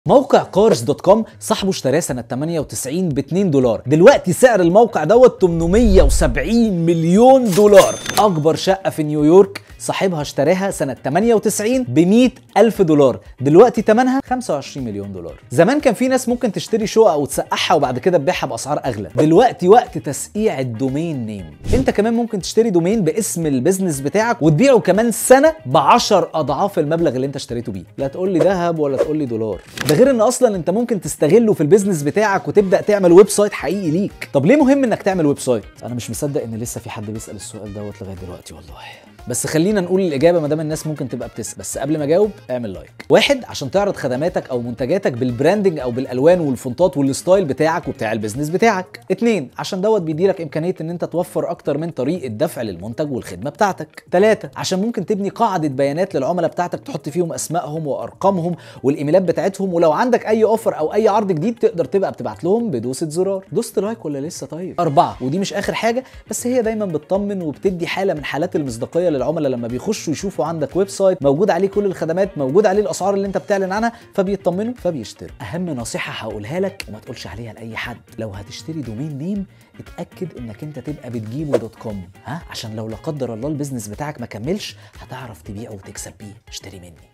موقع كارز دوت كوم صاحبه اشتراه سنة 98 ب 2 دولار دلوقتي سعر الموقع دوت 870 مليون دولار أكبر شقة في نيويورك صاحبها اشتراها سنة 98 ب 100 ألف دولار دلوقتي تمنها 25 مليون دولار زمان كان في ناس ممكن تشتري شقق وتسقعها وبعد كده تبيعها بأسعار أغلى دلوقتي وقت تسقيع الدومين نيم انت كمان ممكن تشتري دومين باسم البيزنس بتاعك وتبيعه كمان سنة ب 10 أضعاف المبلغ اللي انت اشتريته بيه لا تقول لي ذهب ولا تقول لي دولار ده غير ان اصلا انت ممكن تستغله في البيزنس بتاعك وتبدا تعمل ويب سايت حقيقي ليك طب ليه مهم انك تعمل ويب سايت انا مش مصدق ان لسه في حد بيسال السؤال دوت لغايه دلوقتي والله بس خلينا نقول الاجابه ما دام الناس ممكن تبقى بتسال بس قبل ما اجاوب اعمل لايك واحد عشان تعرض خدماتك او منتجاتك بالبراندنج او بالالوان والفونتات والستايل بتاعك وبتاع البيزنس بتاعك اتنين عشان دوت بيديلك امكانيه ان انت توفر اكتر من طريقه دفع للمنتج والخدمه بتاعتك ثلاثة عشان ممكن تبني قاعده بيانات للعملاء بتاعتك تحط فيهم اسمائهم وارقامهم والايميلات بتاعتهم ولو عندك اي اوفر او اي عرض جديد تقدر تبقى بتبعت لهم بدوسه زرار دوست لايك ولا لسه طيب أربعة ودي مش آخر حاجة بس هي دايما بتطمن وبتدي حالة من حالات المصداقية للعملاء لما بيخشوا يشوفوا عندك ويب سايت موجود عليه كل الخدمات موجود عليه الأسعار اللي أنت بتعلن عنها فبيطمنوا فبيشتروا أهم نصيحة هقولها لك وما تقولش عليها لأي حد لو هتشتري دومين نيم اتأكد إنك أنت تبقى بتجيبه دوت كوم ها عشان لو لا قدر الله البيزنس بتاعك ما كملش هتعرف تبيعه وتكسب بيه اشتري مني